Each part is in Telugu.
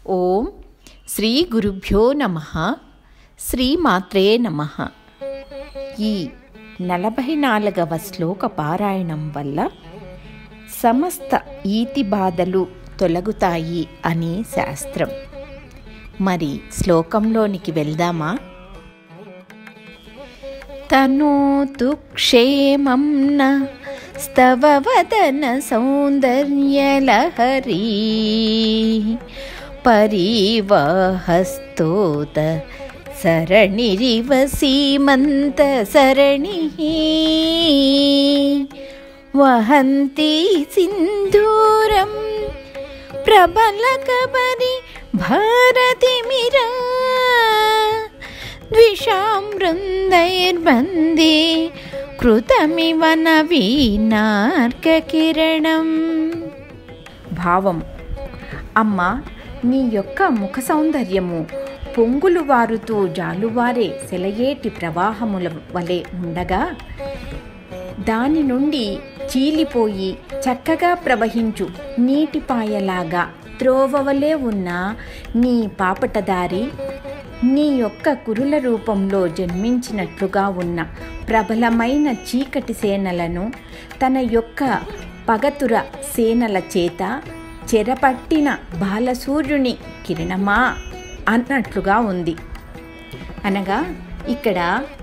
ఓం శ్రీ గురుభ్యో నమ శ్రీమాత్రే నమ ఈ నలభై నాలుగవ శ్లోక పారాయణం వల్ల సమస్త ఈతి బాధలు తొలగుతాయి అని శాస్త్రం మరి శ్లోకంలోనికి వెళ్దామా తనోతు క్షేమం న స్తవవదన సౌందర్యలహరీ పరివాహస్తోత సరణిరివ సీమంత సరణి వహంతి సింధూరం ప్రబలకబరి భారతిమిరా ద్విషాం వృందైర్బందే కృతమివ నవీనార్కకిరణం భావం అమ్మా నీ యొక్క ముఖ సౌందర్యము పొంగులు వారుతూ జాలువారే సెలయేటి ప్రవాహముల వలె ఉండగా దాని నుండి చీలిపోయి చక్కగా ప్రవహించు నీటిపాయలాగా త్రోవవలే ఉన్న నీ పాపటదారి నీ యొక్క కురుల రూపంలో జన్మించినట్లుగా ఉన్న ప్రబలమైన చీకటి సేనలను తన యొక్క పగతుర సేనల చేత చెరపట్టిన బాలసూర్యుని కిరణమా అన్నట్లుగా ఉంది అనగా ఇక్కడ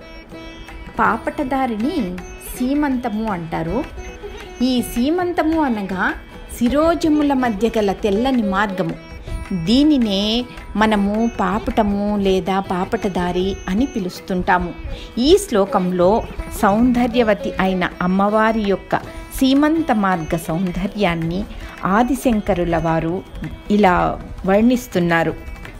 పాపటదారిని సీమంతము అంటారు ఈ సీమంతము అనగా శిరోజముల మధ్య గల తెల్లని మార్గము దీనినే మనము పాపటము లేదా పాపటదారి అని పిలుస్తుంటాము ఈ శ్లోకంలో సౌందర్యవతి అయిన అమ్మవారి యొక్క సీమంత మార్గ సౌందర్యాన్ని ఆదిశంకరుల వారు ఇలా వర్ణిస్తున్నారు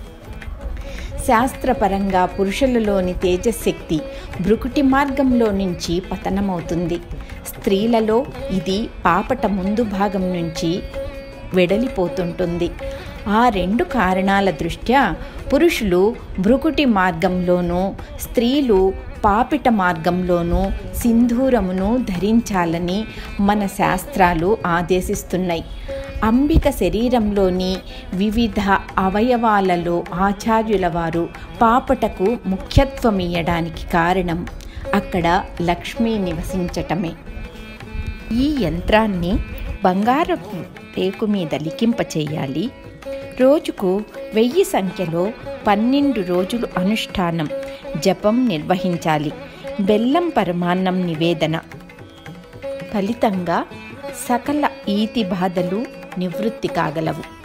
శాస్త్రపరంగా పురుషులలోని తేజశక్తి భృకుటి మార్గంలో నుంచి పతనమవుతుంది స్త్రీలలో ఇది పాపట ముందు భాగం నుంచి వెడలిపోతుంటుంది ఆ రెండు కారణాల దృష్ట్యా పురుషులు భృకుటి మార్గంలోనూ స్త్రీలు పాపిట మార్గంలోనూ సింధూరమును ధరించాలని మన శాస్త్రాలు ఆదేశిస్తున్నాయి అంబిక శరీరంలోని వివిధ అవయవాలలో ఆచార్యుల వారు పాపటకు ముఖ్యత్వమియ్యడానికి కారణం అక్కడ లక్ష్మి నివసించటమే ఈ యంత్రాన్ని బంగారపు టేకు మీద లిఖింపచేయాలి రోజుకు వెయ్యి సంఖ్యలో పన్నెండు రోజులు అనుష్ఠానం జపం నిర్వహించాలి బెల్లం పరమాన్నం నివేదన ఫలితంగా సకల ఈతి బాధలు నివృత్తి కాగలవు